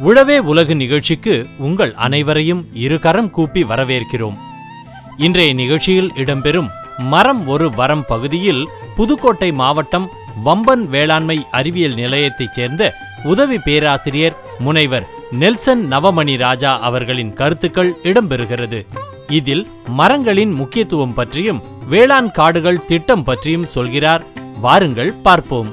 உழவே உலகு நிகழ்ச்சிக்கு உங்கள் அனைவரையும் இருகரம் கூப்பி வரவேற்கிறோம் இன்றைய நிகழ்ச்சியில் இடம்பெறும் மரம் ஒரு வரம் பகுதியில் புதுக்கோட்டை மாவட்டம் வம்பன் வேளாண்மை அறிவியல் நிலையத்தைச் சேர்ந்த உதவி பேராசிரியர் முனைவர் நெல்சன் நவமணி ராஜா அவர்களின் கருத்துக்கள் இடம்பெறுகிறது இதில் மரங்களின் முக்கியத்துவம் பற்றியும் வேளாண் காடுகள் திட்டம் பற்றியும் சொல்கிறார் வாருங்கள் பார்ப்போம்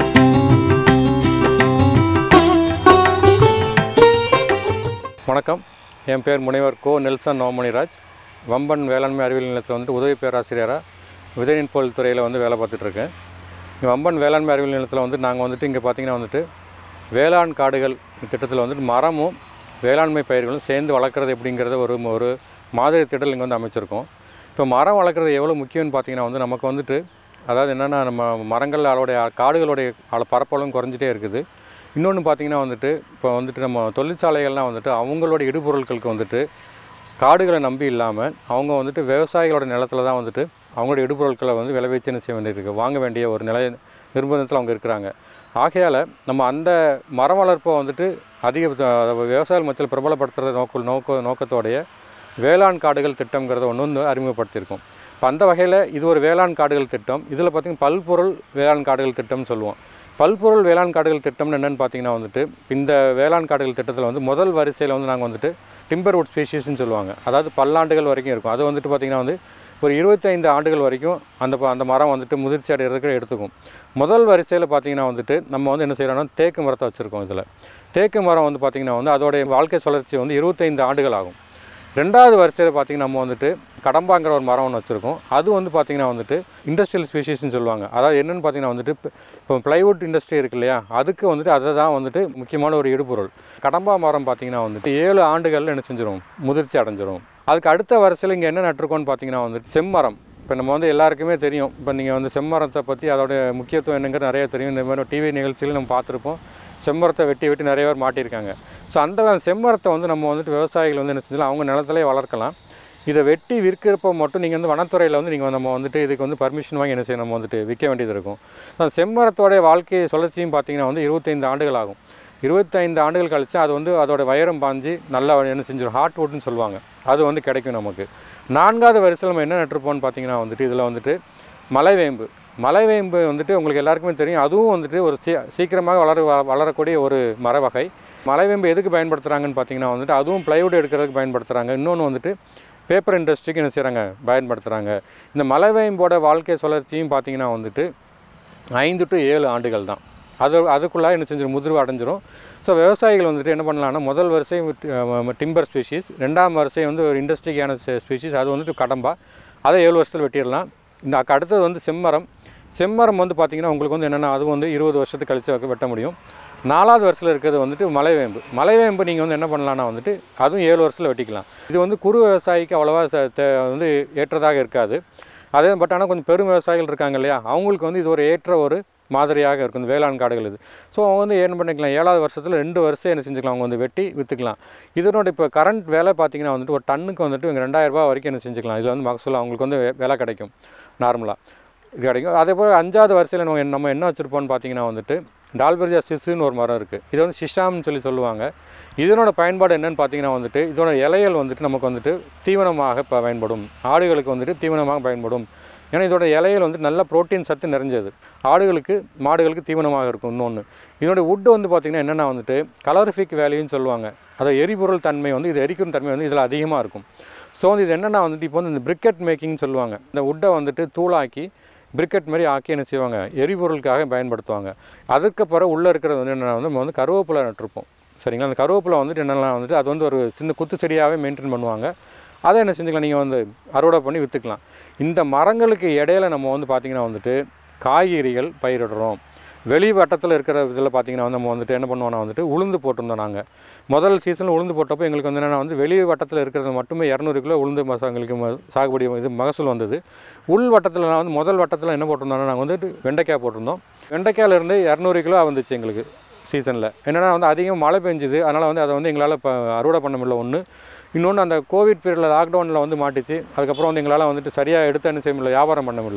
வணக்கம் என் பேர் முனைவர் கோ நெல்சன் நவமணிராஜ் வம்பன் வேளாண்மை அறிவியல் நிலையத்தில் வந்துட்டு உதவி பேராசிரியராக விதைநெற்பொருள் துறையில் வந்து வேலை பார்த்துட்ருக்கேன் இங்கே வம்பன் வேளாண்மை அறிவியல் நிலையத்தில் வந்து நாங்கள் வந்துட்டு இங்கே பார்த்தீங்கன்னா வந்துட்டு வேளாண் காடுகள் திட்டத்தில் வந்துட்டு மரமும் வேளாண்மை பயிர்களும் சேர்ந்து வளர்க்குறது எப்படிங்கிறத ஒரு ஒரு மாதிரி திட்டல் இங்கே வந்து அமைச்சிருக்கோம் இப்போ மரம் வளர்க்குறது எவ்வளோ முக்கியம்னு பார்த்தீங்கன்னா வந்து நமக்கு வந்துட்டு அதாவது என்னென்னா நம்ம மரங்கள் அதோடைய காடுகளுடைய அள பரப்பளவும் குறைஞ்சிட்டே இருக்குது இன்னொன்று பார்த்தீங்கன்னா வந்துட்டு இப்போ வந்துட்டு நம்ம தொழிற்சாலைகள்லாம் வந்துட்டு அவங்களோட இடுபொருட்களுக்கு வந்துட்டு காடுகளை நம்பி இல்லாமல் அவங்க வந்துட்டு விவசாயிகளோட நிலத்துல தான் வந்துட்டு அவங்களோட இடுபொருட்களை வந்து விளைவிச்சு என்ன செய்ய வேண்டியிருக்கு வாங்க வேண்டிய ஒரு நிலை நிர்பந்தத்தில் அவங்க இருக்கிறாங்க ஆகையால் நம்ம அந்த மரம் வளர்ப்பை வந்துட்டு அதிக அதாவது விவசாயிகள் மத்தியில் பிரபலப்படுத்துகிற நோக்க நோக்க நோக்கத்தோடைய வேளாண் காடுகள் திட்டம்ங்கிறத ஒன்று வந்து அறிமுகப்படுத்தியிருக்கோம் இப்போ அந்த வகையில் இது ஒரு வேளாண் காடுகள் திட்டம் இதில் பார்த்திங்கன்னா பல்பொருள் வேளாண் காடுகள் திட்டம்னு சொல்லுவோம் பல்பொருள் வேளாண் காடுகள் திட்டம்னு என்னென்னு பார்த்தீங்கன்னா வந்துட்டு இந்த வேளாண் காடுகள் திட்டத்தில் வந்து முதல் வரிசையில் வந்து நாங்கள் வந்துட்டு டிம்பர் வுட் ஸ்பீஷீஸ்னு சொல்லுவாங்க அதாவது பல்லாண்டுகள் வரைக்கும் இருக்கும் அது வந்துட்டு பார்த்திங்கன்னா வந்து ஒரு இருபத்தைந்து ஆண்டுகள் வரைக்கும் அந்த ப- அந்த மரம் வந்துட்டு முதிர்ச்சி அடைகிறதுக்கு எடுத்துக்கும் முதல் வரிசையில் பார்த்தீங்கன்னா வந்துட்டு நம்ம வந்து என்ன செய்கிறோம்னா தேக்கு மரத்தை வச்சுருக்கோம் இதில் தேக்கு மரம் வந்து பார்த்திங்கன்னா வந்து அதோடைய வாழ்க்கை சுழற்சி வந்து இருபத்தைந்து ஆண்டுகள் ஆகும் ரெண்டாவது வரிசையில் பார்த்திங்கன்னா நம்ம வந்துட்டு கடம்பாங்கிற ஒரு மரம் ஒன்று வச்சுருக்கோம் அது வந்து பார்த்திங்கன்னா வந்துட்டு இண்டஸ்ட்ரியல் ஸ்பீஷீஸ்னு சொல்லுவாங்க அதாவது என்னென்னு பார்த்தீங்கன்னா வந்துட்டு இப்போ- இப்போ ப்ளைவுட் இண்டஸ்ட்ரி இருக்கு இல்லையா அதுக்கு வந்துட்டு அதை தான் வந்துட்டு முக்கியமான ஒரு இடுபொருள் கடம்பா மரம் பார்த்திங்கன்னா வந்துட்டு ஏழு ஆண்டுகளில் என்ன செஞ்சிரும் முதிர்ச்சி அடைஞ்சிரும் அதுக்கு அடுத்த வரிசையில் இங்கே என்ன நட்டிருக்கோம்னு பார்த்தீங்கன்னா வந்துட்டு செம்மரம் இப்போ நம்ம வந்து எல்லாருக்குமே தெரியும் இப்போ நீங்கள் வந்து செம்மரத்தை பற்றி அதோட முக்கியத்துவம் என்னங்கிறது நிறைய தெரியும் இந்த மாதிரி டிவி நிகழ்ச்சியில் நம்ம பார்த்துருப்போம் செம்மரத்தை வெட்டி வெட்டி நிறைய பேர் மாட்டியிருக்காங்க ஸோ அந்த செம்மரத்தை வந்து நம்ம வந்துட்டு விவசாயிகள் வந்து என்ன செஞ்சலாம் அவங்க நிலத்திலே வளர்க்கலாம் இதை வெட்டி விற்கிறப்போ மட்டும் நீங்கள் வந்து வனத்துறையில் வந்து நீங்கள் நம்ம வந்துட்டு இதுக்கு வந்து பர்மிஷன் வாங்கி என்ன செய்யணும் நம்ம வந்துட்டு விற்க வேண்டியது இருக்கும் அந்த செம்மரத்தோடைய வாழ்க்கை சுழற்சியும் பார்த்தீங்கன்னா வந்து இருபத்தைந்து ஆண்டுகள் ஆகும் இருபத்தைந்து ஆண்டுகள் கழிச்சு அது வந்து அதோட வைரம் பாஞ்சு நல்லா என்ன செஞ்சிடும் ஹார்ட் வுட்னு சொல்லுவாங்க அது வந்து கிடைக்கும் நமக்கு நான்காவது வரிசையில் நம்ம என்ன நட்டிருப்போம்னு பார்த்தீங்கன்னா வந்துட்டு இதில் வந்துட்டு மலைவேம்பு மலைவேம்பு வந்துட்டு உங்களுக்கு எல்லாருக்குமே தெரியும் அதுவும் வந்துட்டு ஒரு சீ சீக்கிரமாக வளர வ- வளரக்கூடிய ஒரு மர வகை மலைவேம்பு எதுக்கு பயன்படுத்துகிறாங்கன்னு பார்த்தீங்கன்னா வந்துட்டு அதுவும் ப்ளைவுட் எடுக்கிறதுக்கு பயன்படுத்துகிறாங்க இன்னொன்று வந்துட்டு பேப்பர் இண்டஸ்ட்ரிக்கு என்ன செய்கிறாங்க பயன்படுத்துகிறாங்க இந்த மலைவேம்போட வாழ்க்கை சுழற்சியும் பார்த்தீங்கன்னா வந்துட்டு ஐந்து டு ஏழு ஆண்டுகள் தான் அது அதுக்குள்ளே என்ன செஞ்சிடும் முதிர்வு அடைஞ்சிரும் ஸோ விவசாயிகள் வந்துட்டு என்ன பண்ணலாம்னா முதல் வரிசை டிம்பர் ஸ்பீஷீஸ் ரெண்டாம் வரிசை வந்து ஒரு இண்டஸ்ட்ரிக்கான ஸ்பீஷீஸ் அது வந்துட்டு கடம்பா அதை ஏழு வருஷத்தில் வெட்டிடலாம் இந்த அக்கு- அடுத்தது வந்து செம்மரம் செம்மரம் வந்து பார்த்திங்கன்னா உங்களுக்கு வந்து என்னென்னா அது வந்து இருபது வருஷத்துக்கு கழிச்சு வைக்க- வெட்ட முடியும் நாலாவது வருஷத்தில் இருக்கிறது வந்துட்டு மலைவேம்பு மலைவேம்பு நீங்கள் வந்து என்ன பண்ணலாம்னா வந்துட்டு அதுவும் ஏழு வருஷத்தில் வெட்டிக்கலாம் இது வந்து குறு விவசாயிக்கு அவ்வளோவா ச- தே- வந்து ஏற்றதாக இருக்காது அதே பட் ஆனால் கொஞ்சம் பெரும் விவசாயிகள் இருக்காங்க இல்லையா அவங்களுக்கு வந்து இது ஒரு ஏற்ற ஒரு மாதிரியாக இருக்கும் இந்த வேளாண் காடுகள் இது ஸோ அவங்க வந்து என்ன பண்ணிக்கலாம் ஏழாவது வருஷத்தில் ரெண்டு வருஷம் என்ன செஞ்சுக்கலாம் அவங்க வந்து வெட்டி விற்றுக்கலாம் இதனோட இப்போ கரண்ட் விலை பார்த்தீங்கன்னா வந்துட்டு ஒரு டன்னுக்கு வந்துட்டு இவங்க ரெண்டாயிரம் ரூபாய் வரைக்கும் என்ன செஞ்சுக்கலாம் இதில் வந்து மகசூல் அவங்களுக்கு வந்து வே- விலை கிடைக்கும் நார்மலாக இது கிடைக்கும் அதே போல் அஞ்சாவது வரிசையில் நம்ம என்ன- நம்ம என்ன வச்சுருப்போம்னு பார்த்தீங்கன்னா வந்துட்டு டால்பெரியா சிசுன்னு ஒரு மரம் இருக்குது இது வந்து சிஷாம்னு சொல்லி சொல்லுவாங்க இதனோட பயன்பாடு என்னன்னு பார்த்தீங்கன்னா வந்துட்டு இதோட இலைகள் வந்துட்டு நமக்கு வந்துட்டு தீவனமாக ப- பயன்படும் ஆடுகளுக்கு வந்துட்டு தீவனமாக பயன்படும் ஏன்னா இதோட இலைகள் வந்து நல்ல புரோட்டீன் சத்து நிறைஞ்சது ஆடுகளுக்கு மாடுகளுக்கு தீவனமாக இருக்கும் இன்னொன்று இதோட வுட்டு வந்து பார்த்திங்கன்னா என்னென்னா வந்துட்டு கலரிஃபிக் வேல்யூன்னு சொல்லுவாங்க அதை எரிபொருள் தன்மை வந்து இது எரிக்கும் தன்மை வந்து இதில் அதிகமாக இருக்கும் ஸோ வந்து இது என்னென்னா வந்துட்டு இப்போ வந்து இந்த பிரிக்கெட் மேக்கிங்னு சொல்லுவாங்க இந்த வுட்டை வந்துட்டு தூளாக்கி பிரிக்கெட் மாதிரி ஆக்கி என்ன செய்வாங்க எரிபொருளுக்காக பயன்படுத்துவாங்க அதுக்கு பிறகு உள்ளே இருக்கிறது வந்து என்னென்னா வந்து நம்ம வந்து கருவேப்பிலை நட்டிருப்போம் சரிங்களா அந்த கருவேப்பிலை வந்துட்டு என்னெல்லாம் வந்துட்டு அது வந்து ஒரு சின்ன குத்து செடியாகவே மெயின்டைன் பண்ணுவாங்க அதை என்ன செஞ்சுக்கலாம் நீங்கள் வந்து அறுவடை பண்ணி விற்றுக்கலாம் இந்த மரங்களுக்கு இடையில நம்ம வந்து பார்த்திங்கன்னா வந்துட்டு காய்கறிகள் பயிரிடுறோம் வெளி வட்டத்தில் இருக்கிற இதில் பார்த்தீங்கன்னா வந்து நம்ம வந்துட்டு என்ன பண்ணுவோம்னா வந்துட்டு உளுந்து போட்டிருந்தோம் நாங்கள் முதல் சீசனில் உளுந்து போட்டப்போ எங்களுக்கு வந்து என்னென்னா வந்து வெளி வட்டத்தில் இருக்கிறது மட்டுமே இரநூறு கிலோ உளுந்து மச எங்களுக்கு ம- சாகுபடி இது மகசூல் வந்தது உள் வட்டத்தில் நான் வந்து முதல் வட்டத்தில் என்ன போட்டிருந்தோம்னா நாங்கள் வந்துட்டு வெண்டைக்காய் போட்டிருந்தோம் வெண்டைக்காயில இருந்து இரநூறு கிலோ வந்துச்சு எங்களுக்கு சீசனில் என்னென்னா வந்து அதிகம் மழை பெஞ்சுது அதனால் வந்து அதை வந்து எங்களால் இப்போ அறுவடை பண்ண முடியல ஒன்று இன்னொன்று அந்த கோவிட் பீரியடில் லாக்டவுனில் வந்து மாட்டிச்சு அதுக்கப்புறம் வந்து எங்களால் வந்துட்டு சரியாக எடுத்து என்ன செய்ய முடியல வியாபாரம் பண்ண முடியல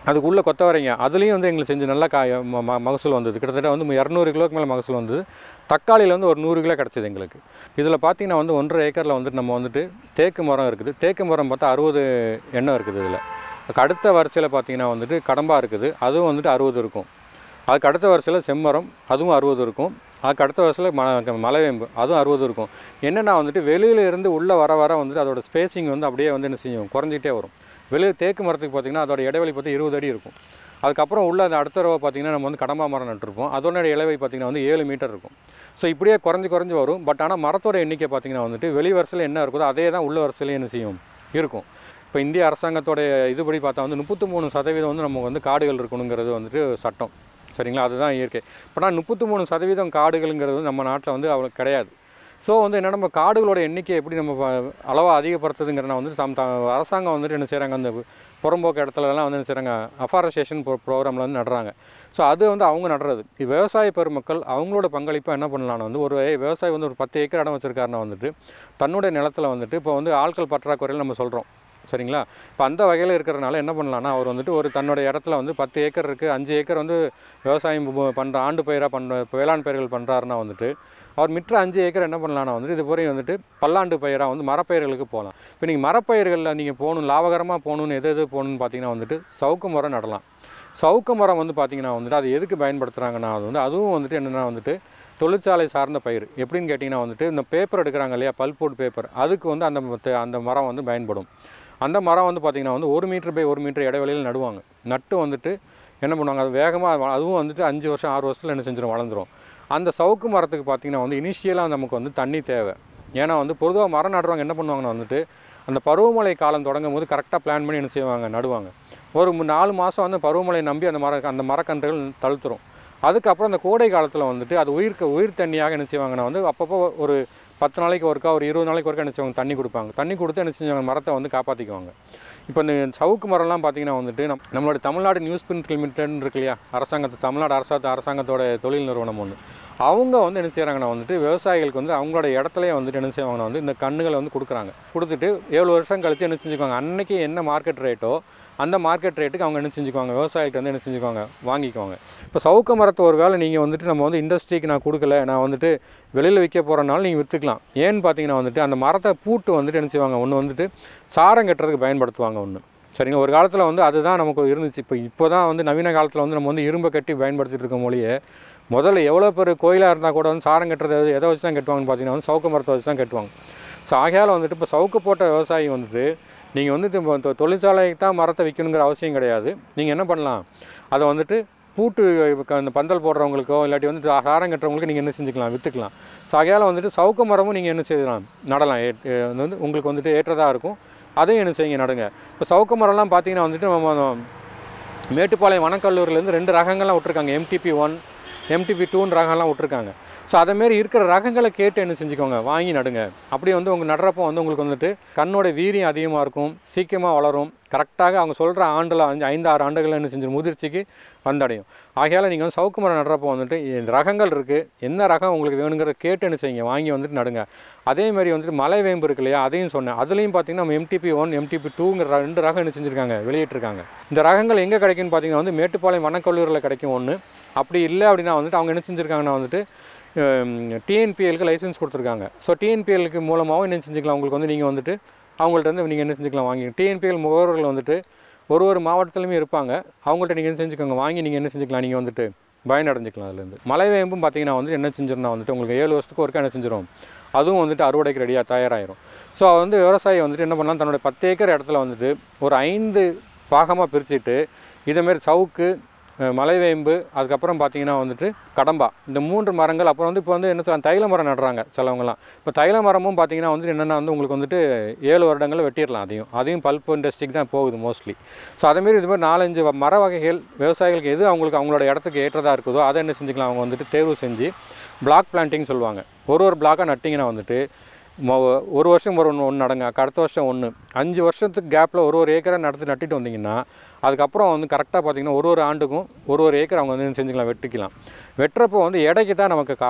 அதுக்குள்ளே கொத்தவரைங்க அதுலேயும் வந்து எங்களுக்கு செஞ்சு நல்லா காய ம- ம- மகசூல் வந்தது கிட்டத்தட்ட வந்து இரநூறு கிலோக்கு மேலே மகசூல் வந்தது தக்காளியில் வந்து ஒரு நூறு கிலோ கிடச்சிது எங்களுக்கு இதில் பார்த்தீங்கன்னா வந்து ஒன்றரை ஏக்கரில் வந்துட்டு நம்ம வந்துட்டு தேக்கு மரம் இருக்குது தேக்கு மரம் பார்த்தா அறுபது எண்ணெய் இருக்குது இதில் அதுக்கு அடுத்த வரிசையில் பார்த்தீங்கன்னா வந்துட்டு கடம்பா இருக்குது அதுவும் வந்துட்டு அறுபது இருக்கும் அதுக்கு அடுத்த வரிசையில் செம்மரம் அதுவும் அறுபது இருக்கும் அதுக்கு அடுத்த வரிசையில் ம மலைவேம்பு அதுவும் அறுபது இருக்கும் என்னென்னா வந்துட்டு வெளியில இருந்து உள்ளே வர வர வந்துட்டு அதோட ஸ்பேசிங் வந்து அப்படியே வந்து என்ன செய்யும் குறைஞ்சிக்கிட்டே வரும் வெளியே தேக்கு மரத்துக்கு பார்த்தீங்கன்னா அதோட இடைவெளி பார்த்து இருபது அடி இருக்கும் அதுக்கப்புறம் உள்ள அந்த அடுத்த ரவை பார்த்தீங்கன்னா நம்ம வந்து கடம்பா மரம் நட்டிருப்போம் அதோட இளவை பார்த்தீங்கன்னா வந்து ஏழு மீட்டர் இருக்கும் ஸோ இப்படியே குறைஞ்சி குறைஞ்சி வரும் பட் ஆனால் மரத்தோட எண்ணிக்கை பார்த்தீங்கன்னா வந்துட்டு வெளி வரிசையில் என்ன இருக்குதோ அதே தான் உள்ள வரிசையிலே என்ன செய்யும் இருக்கும் இப்போ இந்திய அரசாங்கத்தோட இதுபடி பார்த்தா வந்து முப்பத்தி மூணு சதவீதம் வந்து நமக்கு வந்து காடுகள் இருக்கணுங்கிறது வந்துட்டு சட்டம் சரிங்களா அதுதான் இயற்கை இப்போ நான் முப்பத்தி மூணு சதவீதம் காடுகளுங்கிறது வந்து நம்ம நாட்டில் வந்து அவ்வளோ கிடையாது ஸோ வந்து என்ன நம்ம காடுகளோட எண்ணிக்கை எப்படி நம்ம ப- அளவாக அதிகப்படுத்துதுங்கிறன வந்து தம் த அரசாங்கம் வந்துட்டு என்ன செய்கிறாங்க அந்த புறம்போக்கு இடத்துலலாம் வந்து என்ன செய்கிறாங்க அஃபாரஸ்டேஷன் ப்ரோக்ராமில் வந்து நடுறாங்க ஸோ அது வந்து அவங்க நடுறது இது விவசாய பெருமக்கள் அவங்களோட பங்களிப்பாக என்ன பண்ணலாம்னு வந்து ஒரு விவசாயி வந்து ஒரு பத்து ஏக்கர் இடம் வச்சுருக்காருன்னா வந்துட்டு தன்னுடைய நிலத்துல வந்துட்டு இப்போ வந்து ஆட்கள் பற்றாக்குறையில் நம்ம சொல்கிறோம் சரிங்களா இப்போ அந்த வகையில் இருக்கிறனால என்ன பண்ணலான்னா அவர் வந்துட்டு ஒரு தன்னோட இடத்துல வந்து பத்து ஏக்கர் இருக்குது அஞ்சு ஏக்கர் வந்து விவசாயம் பண்ணுற ஆண்டு பயிராக பண்ணுற வேளாண் பயிர்கள் பண்ணுறாருன்னா வந்துட்டு அவர் மிற்ற அஞ்சு ஏக்கர் என்ன பண்ணலாம்னா வந்துட்டு இது போய் வந்துட்டு பல்லாண்டு பயிராக வந்து மரப்பயிர்களுக்கு போகலாம் இப்போ நீங்கள் மரப்பயிர்களில் நீங்கள் போகணும் லாபகரமாக போகணுன்னு எது எது போகணுன்னு பார்த்தீங்கன்னா வந்துட்டு சவுக்கு மரம் நடலாம் சவுக்கு மரம் வந்து பார்த்தீங்கன்னா வந்துட்டு அது எதுக்கு பயன்படுத்துகிறாங்கன்னா அது வந்து அதுவும் வந்துட்டு என்னென்னா வந்துட்டு தொழிற்சாலை சார்ந்த பயிர் எப்படின்னு கேட்டிங்கன்னா வந்துட்டு இந்த பேப்பர் எடுக்கிறாங்க இல்லையா பல்போர்ட் பேப்பர் அதுக்கு வந்து அந்த மத்த- அந்த மரம் வந்து பயன்படும் அந்த மரம் வந்து பார்த்திங்கன்னா வந்து ஒரு மீட்டர் பை ஒரு மீட்டர் இடைவெளியில் நடுவாங்க நட்டு வந்துட்டு என்ன பண்ணுவாங்க அது வேகமாக அதுவும் வந்துட்டு அஞ்சு வருஷம் ஆறு வருஷத்தில் என்ன செஞ்சிடும் வளர்ந்துரும் அந்த சவுக்கு மரத்துக்கு பார்த்திங்கன்னா வந்து இனிஷியலாக நமக்கு வந்து தண்ணி தேவை ஏன்னா வந்து பொதுவாக மரம் நடுறவங்க என்ன பண்ணுவாங்கன்னா வந்துட்டு அந்த பருவமழை காலம் தொடங்கும் போது கரெக்டாக பிளான் பண்ணி என்ன செய்வாங்க நடுவாங்க ஒரு மு- நாலு மாதம் வந்து பருவமழை நம்பி அந்த மர அந்த மரக்கன்றுகள் தழுத்துரும் அதுக்கப்புறம் அந்த கோடை காலத்தில் வந்துட்டு அது உயிர்க்க உயிர் தண்ணியாக என்ன செய்வாங்கன்னா வந்து அப்பப்போ ஒரு பத்து நாளைக்கு ஒருக்கா ஒரு இருபது நாளைக்கு ஒருக்கா என்ன செய்வாங்க தண்ணி கொடுப்பாங்க தண்ணி கொடுத்து என்ன செஞ்சாங்க மரத்தை வந்து காப்பாற்றிக்குவாங்க இப்போ இந்த சவுக்கு மரம்லாம் பார்த்தீங்கன்னா வந்துட்டு நம் நம்மளோட தமிழ்நாடு நியூஸ் பிரிண்ட் லிமிடெட்னு இருக்கு இல்லையா அரசாங்கத்து தமிழ்நாடு அரசாங்க அரசாங்கத்தோட தொழில் நிறுவனம் ஒன்று அவங்க வந்து என்ன செய்கிறாங்கன்னா வந்துட்டு விவசாயிகளுக்கு வந்து அவங்களோட இடத்துலயே வந்துட்டு என்ன செய்வாங்கன்னா வந்து இந்த கண்ணுகளை வந்து கொடுக்குறாங்க கொடுத்துட்டு ஏழு வருஷம் கழிச்சு என்ன செஞ்சுக்குவாங்க அன்னைக்கு என்ன மார்க்கெட் ரேட்டோ அந்த மார்க்கெட் ரேட்டுக்கு அவங்க என்ன செஞ்சுக்குவாங்க விவசாயிகிட்ட வந்து என்ன செஞ்சுக்குவாங்க வாங்கிக்குவாங்க இப்போ சவுக்க மரத்தை ஒரு வேளை நீங்கள் வந்துட்டு நம்ம வந்து இண்டஸ்ட்ரிக்கு நான் கொடுக்கல நான் வந்துட்டு வெளியில் விற்க போகிறனால நீங்கள் விற்றுக்கலாம் ஏன்னு பார்த்தீங்கன்னா வந்துட்டு அந்த மரத்தை பூட்டு வந்துட்டு என்ன செய்வாங்க ஒன்று வந்துட்டு சாரம் கட்டுறதுக்கு பயன்படுத்துவாங்க ஒன்று சரிங்களா ஒரு காலத்தில் வந்து அதுதான் நமக்கு இருந்துச்சு இப்போ இப்போ தான் வந்து நவீன காலத்தில் வந்து நம்ம வந்து இரும்பை கட்டி பயன்படுத்திட்டு இருக்க மொழியே முதல்ல எவ்வளோ பெரிய கோயிலாக இருந்தால் கூட வந்து சாரம் கட்டுறது எது- எதை வச்சு தான் கட்டுவாங்கன்னு பார்த்தீங்கன்னா வந்து சவுக்க மரத்தை வச்சு தான் கட்டுவாங்க ஸோ ஆகையால் வந்துட்டு இப்போ சவுக்கு போட்ட விவசாயி வந்துட்டு நீங்கள் வந்துட்டு இப்போ தொ- தொழிற்சாலைக்கு தான் மரத்தை விற்கணுங்கிற அவசியம் கிடையாது நீங்கள் என்ன பண்ணலாம் அதை வந்துட்டு பூட்டு இப்ப அந்த பந்தல் போடுறவங்களுக்கோ இல்லாட்டி வந்து சாரம் கட்டுறவங்களுக்கு நீங்கள் என்ன செஞ்சுக்கலாம் விற்றுக்கலாம் ஸோ ஆகையால் வந்துட்டு சவுக்க மரமும் நீங்கள் என்ன செய்யலாம் நடலாம் ஏ- ஏ- அது வந்து உங்களுக்கு வந்துட்டு ஏற்றதாக இருக்கும் அதையும் என்ன செய்யுங்க நடுங்க இப்போ சவுக்க மரம்லாம் பார்த்தீங்கன்னா வந்துட்டு நம்ம மேட்டுப்பாளையம் வனக்கல்லூரிலேருந்து ரெண்டு ரகங்கள்லாம் விட்ருக்காங்க எம்டிபி ஒன் எம்டிபி டூன்னு ரகம்லாம் விட்ருக்காங்க ஸோ அதேமாரி இருக்கிற ரகங்களை கேட்டு என்ன செஞ்சுக்கோங்க வாங்கி நடுங்க அப்படி வந்து உங்கள் நடுறப்போ வந்து உங்களுக்கு வந்துட்டு கண்ணோட வீரியம் அதிகமாக இருக்கும் சீக்கிரமாக வளரும் கரெக்டாக அவங்க சொல்கிற ஆண்டில் அஞ்சு ஐந்து ஆறு ஆண்டுகள் என்ன செஞ்சு முதிர்ச்சிக்கு வந்தடையும் ஆகையால் நீங்கள் வந்து சவுக்கு மரம் நடுறப்போ வந்துட்டு இந்த ரகங்கள் இருக்குது என்ன ரகம் உங்களுக்கு வேணுங்கிறத கேட்டு என்ன செய்யுங்க வாங்கி வந்துட்டு நடுங்க அதே மாதிரி வந்துட்டு மலை வேம்பு இருக்கு இல்லையா அதையும் சொன்னேன் அதுலேயும் பார்த்தீங்கன்னா நம்ம எம்டிபி ஒன் எம்டிபி டூங்கிற ரெண்டு ரகம் என்ன செஞ்சுருக்காங்க வெளியிட்டிருக்காங்க இந்த ரகங்கள் எங்கே கிடைக்குன்னு பார்த்தீங்கன்னா வந்து மேட்டுப்பாளையம் வனக்கல்லூரியில் கிடைக்கும் ஒன்று அப்படி இல்லை அப்படின்னா வந்துட்டு அவங்க என்ன செஞ்சுருக்காங்கன்னா வந்துட்டு டிஎன்பிஎலுக்கு லைசன்ஸ் கொடுத்துருக்காங்க ஸோ டிஎன்பிஎலுக்கு மூலமாகவும் என்ன செஞ்சுக்கலாம் உங்களுக்கு வந்து நீங்கள் வந்துட்டு அவங்கள்ட்ட வந்து நீங்கள் என்ன செஞ்சுக்கலாம் வாங்கி டிஎன்பிஎல் முகவர்கள் வந்துட்டு ஒரு ஒரு மாவட்டத்துலையுமே இருப்பாங்க அவங்கள்ட்ட நீங்கள் என்ன செஞ்சுக்கோங்க வாங்கி நீங்கள் என்ன செஞ்சுக்கலாம் நீங்கள் வந்துட்டு பயனடைஞ்சிக்கலாம் அதுலேருந்து மலைவேம்பும் பார்த்தீங்கன்னா வந்துட்டு என்ன செஞ்சிருந்தா வந்துட்டு உங்களுக்கு ஏழு வருஷத்துக்கு ஒருக்கா என்ன செஞ்சிடும் அதுவும் வந்துட்டு அறுவடைக்கு ரெடியாக தயாராகிரும் ஸோ வந்து விவசாயி வந்துட்டு என்ன பண்ணலாம் தன்னோட பத்து ஏக்கர் இடத்துல வந்துட்டு ஒரு ஐந்து பாகமாக பிரிச்சுட்டு இதேமாரி சவுக்கு அஹ், மலைவேம்பு அதுக்கப்புறம் பார்த்தீங்கன்னா வந்துட்டு கடம்பா இந்த மூன்று மரங்கள் அப்புறம் வந்து இப்போ வந்து என்ன சொல்ல தைல மரம் நடுறாங்க சிலவங்கலாம் இப்போ தைல மரமும் பார்த்தீங்கன்னா வந்துட்டு என்னென்னா வந்து உங்களுக்கு வந்துட்டு ஏழு வருடங்களில் வெட்டிடலாம் அதையும் அதையும் பல்ப் இண்டஸ்ட்ரிக்கு தான் போகுது மோஸ்ட்லி ஸோ அதேமாரி இது மாதிரி நாலஞ்சு வ- மர வகைகள் விவசாயிகளுக்கு எது அவங்களுக்கு அவங்களோட இடத்துக்கு ஏற்றதாக இருக்குதோ அதை என்ன செஞ்சுக்கலாம் அவங்க வந்துட்டு தேர்வு செஞ்சு பிளாக் பிளான்டிங் சொல்லுவாங்க ஒரு ஒரு பிளாக்காக நட்டிங்கன்னா வந்துட்டு மொ- ஒரு வருஷம் ஒரு ஒன்று ஒன்று நடங்க அடுத்த வருஷம் ஒன்று அஞ்சு வருஷத்துக்கு கேப்பில் ஒரு ஒரு ஏக்கரை நடத்தி நட்டிட்டு வந்தீங்கன்னா அதுக்கப்புறம் வந்து கரெக்டாக பார்த்தீங்கன்னா ஒரு ஒரு ஆண்டுக்கும் ஒரு ஒரு ஏக்கர் அவங்க வந்து என்ன செஞ்சுக்கலாம் வெட்டிக்கலாம் வெட்டுறப்போ வந்து எடைக்கு தான் நமக்கு காசு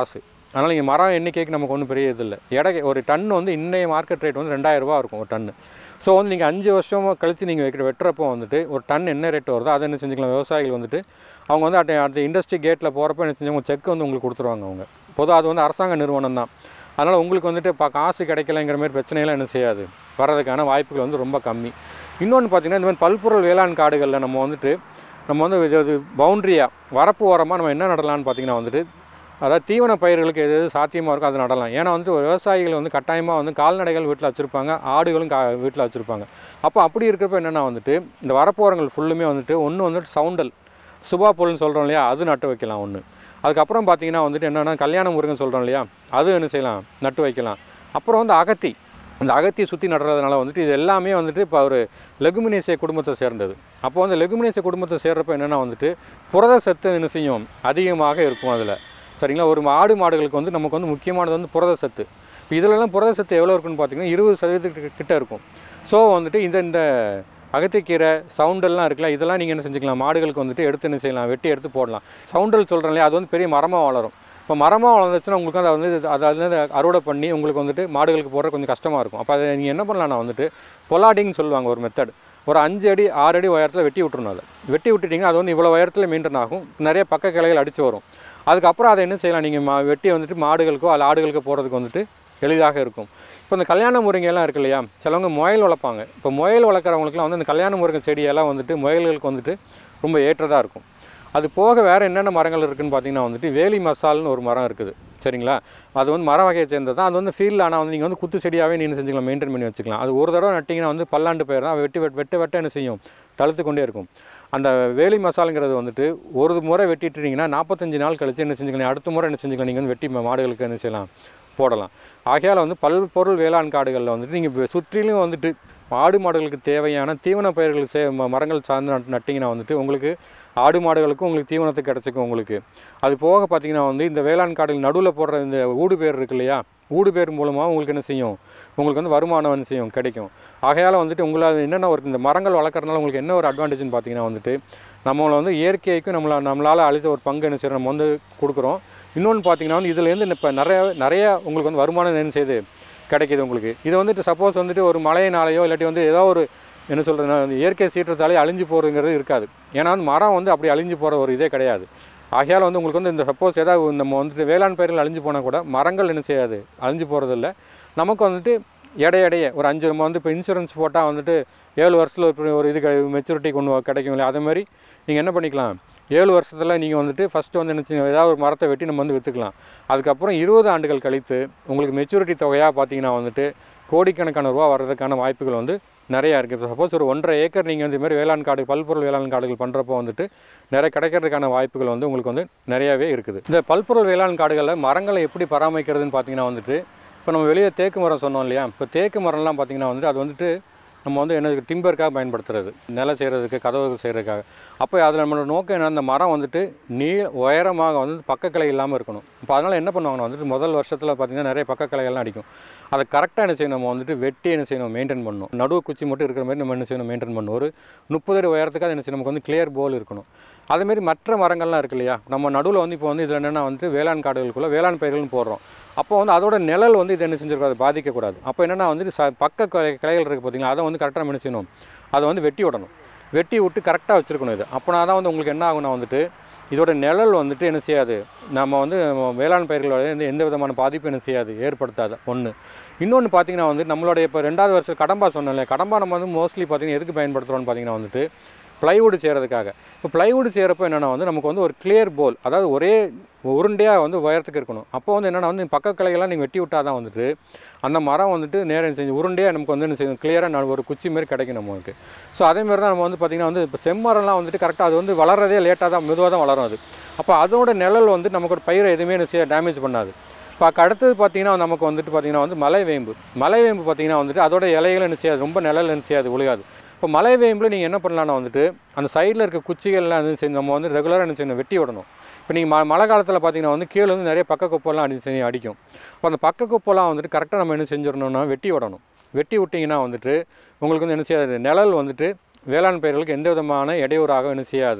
அதனால் இங்கே மரம் எண்ணிக்கைக்கு நமக்கு ஒன்றும் பெரிய இது இல்லை எடை ஒரு டன் வந்து இன்னைய மார்க்கெட் ரேட் வந்து ரெண்டாயிரம் ரூபாய் இருக்கும் ஒரு டன்னு ஸோ வந்து நீங்கள் அஞ்சு வருஷம் கழித்து நீங்கள் வைக்கிற வெட்டுறப்போ வந்துட்டு ஒரு டன் என்ன ரேட் வருதோ அதை என்ன செஞ்சுக்கலாம் விவசாயிகள் வந்துட்டு அவங்க வந்து அட் அந்த இண்டஸ்ட்ரி கேட்டில் போகிறப்ப என்ன செஞ்சவங்க செக் வந்து உங்களுக்கு கொடுத்துருவாங்க அவங்க பொதுவாக அது வந்து அரசாங்க நிறுவனம் தான் அதனால் உங்களுக்கு வந்துட்டு இப்போ காசு கிடைக்கலங்கிற மாதிரி பிரச்சனையெல்லாம் என்ன செய்யாது வர்றதுக்கான வாய்ப்புகள் வந்து ரொம்ப கம்மி இன்னொன்று பார்த்தீங்கன்னா இந்த மாதிரி பல்பொருள் வேளாண் காடுகளில் நம்ம வந்துட்டு நம்ம வந்து இது இது பவுண்ட்ரியாக வரப்பு ஓரமாக நம்ம என்ன நடலாம்னு பார்த்தீங்கன்னா வந்துட்டு அதாவது தீவன பயிர்களுக்கு எது எது சாத்தியமாக இருக்கோ அதை நடலாம் ஏன்னா வந்து விவசாயிகள் வந்து கட்டாயமாக வந்து கால்நடைகள் வீட்டில் வச்சுருப்பாங்க ஆடுகளும் கா வீட்டில் வச்சுருப்பாங்க அப்போ அப்படி இருக்கிறப்ப என்னென்னா வந்துட்டு இந்த வரப்போரங்கள் ஃபுல்லுமே வந்துட்டு ஒன்று வந்துட்டு சவுண்டல் சுபா புல்னு சொல்கிறோம் இல்லையா அது நட்டு வைக்கலாம் ஒன்று அதுக்கப்புறம் பார்த்தீங்கன்னா வந்துட்டு என்னென்னா கல்யாண முருகன் சொல்கிறோம் இல்லையா அது என்ன செய்யலாம் நட்டு வைக்கலாம் அப்புறம் வந்து அகத்தி இந்த அகத்தியை சுற்றி நடுறதுனால வந்துட்டு இது எல்லாமே வந்துட்டு இப்போ ஒரு லெகுமினேசிய குடும்பத்தை சேர்ந்தது அப்போ வந்து லெகுமினேசிய குடும்பத்தை சேர்றப்ப என்னென்னா வந்துட்டு புரத சத்து என்ன செய்யும் அதிகமாக இருக்கும் அதில் சரிங்களா ஒரு ஆடு மாடுகளுக்கு வந்து நமக்கு வந்து முக்கியமானது வந்து புரத சத்து இப்போ இதிலெல்லாம் புரத சத்து எவ்வளோ இருக்குன்னு பார்த்தீங்கன்னா இருபது சதவீதத்துக்கு கிட்ட இருக்கும் ஸோ வந்துட்டு இந்த இந்த அகத்திக்கீரை சவுண்டல்லாம் இருக்குல்ல இதெல்லாம் நீங்கள் என்ன செஞ்சுக்கலாம் மாடுகளுக்கு வந்துட்டு எடுத்து என்ன செய்யலாம் வெட்டி எடுத்து போடலாம் சவுண்டல் சொல்கிறேன் இல்லையா அது வந்து பெரிய மரமாக வளரும் இப்போ மரமாக வளர்ந்துச்சுன்னா உங்களுக்கு அதை வந்து அதை வந்து அறுவடை பண்ணி உங்களுக்கு வந்துட்டு மாடுகளுக்கு போடுற கொஞ்சம் கஷ்டமாக இருக்கும் அப்போ அதை நீங்கள் என்ன பண்ணலாம்னா வந்துட்டு பொலாடிங்னு சொல்லுவாங்க ஒரு மெத்தட் ஒரு அஞ்சு அடி ஆறு அடி உயரத்தில் வெட்டி விட்டுறணும் அதை வெட்டி விட்டுட்டிங்கன்னா அது வந்து இவ்வளோ உயரத்தில் மெயின்டைன் ஆகும் நிறைய பக்க கிளைகள் அடித்து வரும் அதுக்கப்புறம் அதை என்ன செய்யலாம் நீங்கள் மா வெட்டி வந்துட்டு மாடுகளுக்கோ அல்ல ஆடுகளுக்கோ போகிறதுக்கு வந்துட்டு எளிதாக இருக்கும் இப்போ இந்த கல்யாண முருங்கையெல்லாம் இருக்கு இல்லையா சிலவங்க முயல் வளர்ப்பாங்க இப்போ முயல் வளர்க்குறவங்களுக்குலாம் வந்து இந்த கல்யாண முருங்கை செடியெல்லாம் வந்துட்டு முயல்களுக்கு வந்துட்டு ரொம்ப ஏற்றதாக இருக்கும் அது போக வேறு என்னென்ன மரங்கள் இருக்குதுன்னு பார்த்தீங்கன்னா வந்துட்டு வேலி மசால்னு ஒரு மரம் இருக்குது சரிங்களா அது வந்து மர வகையை சேர்ந்தது தான் அது வந்து ஃபீல்டில் ஆனால் வந்து நீங்கள் வந்து குத்து செடியாகவே நீங்கள் செஞ்சுக்கலாம் மெயின்டைன் பண்ணி வச்சுக்கலாம் அது ஒரு தடவை நட்டிங்கன்னா வந்து பல்லாண்டு பயிர் தான் வெட்டி வெட் வெட்ட வெட்ட என்ன செய்யும் தழுத்து கொண்டே இருக்கும் அந்த வேலி மசாலுங்கிறது வந்துட்டு ஒரு முறை வெட்டிட்டுறீங்கன்னா நாற்பத்தஞ்சு நாள் கழிச்சு என்ன செஞ்சுக்கலாம் அடுத்த முறை என்ன செஞ்சுக்கலாம் நீங்கள் வந்து வெட்டி ம- மாடுகளுக்கு என்ன செய்யலாம் போடலாம் ஆகையால் வந்து பல்பொருள் வேளாண் காடுகளில் வந்துட்டு நீங்கள் சுற்றிலும் வந்துட்டு ஆடு மாடுகளுக்கு தேவையான தீவன பயிர்கள் சே ம- மரங்கள் சார்ந்து நட் நட்டிங்கன்னா வந்துட்டு உங்களுக்கு ஆடு மாடுகளுக்கும் உங்களுக்கு தீவனத்தை கிடச்சிக்கும் உங்களுக்கு அது போக பார்த்தீங்கன்னா வந்து இந்த வேளாண் காடுகள் நடுவில் போடுற இந்த ஊடு பேர் இருக்கு இல்லையா ஊடு பேர் மூலமாக உங்களுக்கு என்ன செய்யும் உங்களுக்கு வந்து வருமானம் என்ன செய்யும் கிடைக்கும் ஆகையால் வந்துட்டு உங்களால் என்னென்ன ஒரு இந்த மரங்கள் வளர்க்குறதுனால உங்களுக்கு என்ன ஒரு அட்வான்டேஜ்னு பார்த்தீங்கன்னா வந்துட்டு நம்மளை வந்து இயற்கைக்கும் நம்மளை நம்மளால் அழித்த ஒரு பங்கு என்ன செய்யறோம் நம்ம வந்து கொடுக்குறோம் இன்னொன்று பார்த்தீங்கன்னா வந்து இதுலேருந்து இப்போ நிறைய நிறைய உங்களுக்கு வந்து வருமானம் என்ன செய்யுது கிடைக்கிது உங்களுக்கு இது வந்துட்டு சப்போஸ் வந்துட்டு ஒரு மழையினாலேயோ இல்லாட்டி வந்து ஏதோ ஒரு என்ன சொல்கிறேன்னா இயற்கை சீற்றத்தாலே அழிஞ்சு போகிறதுங்கிறது இருக்காது ஏன்னா வந்து மரம் வந்து அப்படி அழிஞ்சு போகிற ஒரு இதே கிடையாது ஆகையால் வந்து உங்களுக்கு வந்து இந்த சப்போஸ் ஏதாவது நம்ம வந்துட்டு வேளாண் பயிர்கள் அழிஞ்சு போனால் கூட மரங்கள் என்ன செய்யாது அழிஞ்சு போகிறதில்ல நமக்கு வந்துட்டு எடை எடைய ஒரு அஞ்சு நம்ம வந்து இப்போ இன்சூரன்ஸ் போட்டால் வந்துட்டு ஏழு வருஷத்தில் ஒரு ஒரு இது மெச்சூரிட்டி கொண்டு வ- கிடைக்கும் இல்லையா அதே மாதிரி நீங்கள் என்ன பண்ணிக்கலாம் ஏழு வருஷத்தில் நீங்கள் வந்துட்டு ஃபஸ்ட்டு வந்து என்ன செய்யுங்க ஏதாவது ஒரு மரத்தை வெட்டி நம்ம வந்து விற்றுக்கலாம் அதுக்கப்புறம் இருபது ஆண்டுகள் கழித்து உங்களுக்கு மெச்சூரிட்டி தொகையாக பார்த்தீங்கன்னா வந்துட்டு கோடிக்கணக்கான ரூபா வர்றதுக்கான வாய்ப்புகள் வந்து நிறையா இருக்குது இப்போ சப்போஸ் ஒரு ஒன்றரை ஏக்கர் நீங்கள் வந்து இது மாதிரி வேளாண் காடு பல்பொருள் வேளாண் காடுகள் பண்ணுறப்போ வந்துட்டு நிறைய கிடைக்கிறதுக்கான வாய்ப்புகள் வந்து உங்களுக்கு வந்து நிறையாவே இருக்குது இந்த பல்பொருள் வேளாண் காடுகளில் மரங்களை எப்படி பராமரிக்கிறதுன்னு பார்த்தீங்கன்னா வந்துட்டு இப்போ நம்ம வெளியே தேக்கு மரம் சொன்னோம் இல்லையா இப்போ தேக்கு மரம்லாம் பார்த்தீங்கன்னா வந்துட்டு அது வந்துட்டு நம்ம வந்து என்ன டிம்பருக்காக பயன்படுத்துறது நிலம் செய்கிறதுக்கு கதவு செய்கிறதுக்காக அப்போ அதில் நம்மளோட நோக்கம் என்ன அந்த மரம் வந்துட்டு நீ உயரமாக வந்து பக்கக்கிளை இல்லாமல் இருக்கணும் இப்போ அதனால் என்ன பண்ணுவாங்கன்னா வந்துட்டு முதல் வருஷத்தில் பார்த்தீங்கன்னா நிறைய பக்கக்கிளைகள்லாம் அடிக்கும் அதை கரெக்டாக என்ன செய்யணும் நம்ம வந்துட்டு வெட்டி என்ன செய்யணும் மெயின்டைன் பண்ணணும் நடுவு குச்சி மட்டும் இருக்கிற மாதிரி நம்ம என்ன செய்யணும் மெயின்டைன் பண்ணணும் ஒரு முப்பது அடி உயரத்துக்கு அது என்ன செய்யணும் நமக்கு வந்து கிளியர் போல் இருக்கணும் அதேமாரி மற்ற மரங்கள்லாம் இருக்கு இல்லையா நம்ம நடுவில் வந்து இப்போ வந்து இதில் என்னென்னா வந்து வேளாண் காடுகளுக்குள்ள வேளாண் பயிர்கள்னு போடுறோம் அப்போ வந்து அதோட நிழல் வந்து இது என்ன செஞ்சிருக்காது பாதிக்கக்கூடாது அப்போ என்னென்னா வந்துட்டு ச பக்க கிளை- கிளைகள் இருக்குது பார்த்தீங்களா அதை வந்து கரெக்டாக என்ன செய்யணும் அதை வந்து வெட்டி விடணும் வெட்டி விட்டு கரெக்டாக வச்சுருக்கணும் இது அப்போனா தான் வந்து உங்களுக்கு என்ன ஆகும்னா வந்துட்டு இதோட நிழல் வந்துட்டு என்ன செய்யாது நம்ம வந்து நம்ம வேளாண் பயிர்களோட எந்த எந்த விதமான பாதிப்பும் என்ன செய்யாது ஏற்படுத்தாது ஒன்று இன்னொன்று பார்த்தீங்கன்னா வந்து நம்மளுடைய இப்போ ரெண்டாவது வருஷம் கடம்பா சொன்னோம்ல கடம்பா நம்ம வந்து மோஸ்ட்லி பார்த்தீங்கன்னா எதுக்கு பயன்படுத்துகிறோம்னு பார்த்தீங்கன்னா வந்துட்டு ப்ளைவுட் செய்கிறதுக்காக இப்போ ப்ளைவுட் செய்கிறப்போ என்னென்னா வந்து நமக்கு வந்து ஒரு கிளியர் போல் அதாவது ஒரே உருண்டையாக வந்து உயரத்துக்கு இருக்கணும் அப்போ வந்து என்னென்னா வந்து பக்க கிளைகள்லாம் நீங்கள் வெட்டி விட்டால் தான் வந்துட்டு அந்த மரம் வந்துட்டு நேரம் செஞ்சு உருண்டையாக நமக்கு வந்து என்ன செய்யும் கிளியராக ஒரு குச்சி மாதிரி கிடைக்கும் நமக்கு ஸோ அதே மாதிரி தான் நம்ம வந்து பார்த்திங்கன்னா வந்து இப்போ செம்மரம்லாம் வந்துட்டு கரெக்டாக அது வந்து வளர்றதே லேட்டாக தான் மெதுவாக தான் வளரும் அது அப்போ அதோட நிழல் வந்து நமக்கு ஒரு பயிரை எதுவுமே என்ன செய்ய டேமேஜ் பண்ணாது இப்போ அதுக்கு அடுத்தது பார்த்தீங்கன்னா நமக்கு வந்துட்டு பார்த்தீங்கன்னா வந்து மலை வேம்பு மலை வேம்பு பார்த்தீங்கன்னா வந்துட்டு அதோட இலைகள் என்ன செய்யாது ரொம்ப நிழல் என்ன செய்யாது ஒழுகாது இப்போ மலை வேம்பில் நீங்கள் என்ன பண்ணலாம்னா வந்துட்டு அந்த சைடில் இருக்க குச்சிகள்லாம் வந்து செஞ்சு நம்ம வந்து ரெகுலராக என்ன செய்யணும் வெட்டி விடணும் இப்போ நீங்கள் ம மழை காலத்தில் பார்த்தீங்கன்னா வந்து கீழே வந்து நிறைய பக்க குப்பெல்லாம் அடி செஞ்சு அடிக்கும் அப்போ அந்த பக்க குப்பெல்லாம் வந்துட்டு கரெக்டாக நம்ம என்ன செஞ்சிடணும்னா வெட்டி விடணும் வெட்டி விட்டிங்கன்னா வந்துட்டு உங்களுக்கு வந்து என்ன செய்யாது நிழல் வந்துட்டு வேளாண் பயிர்களுக்கு எந்த விதமான இடையூறாக என்ன செய்யாது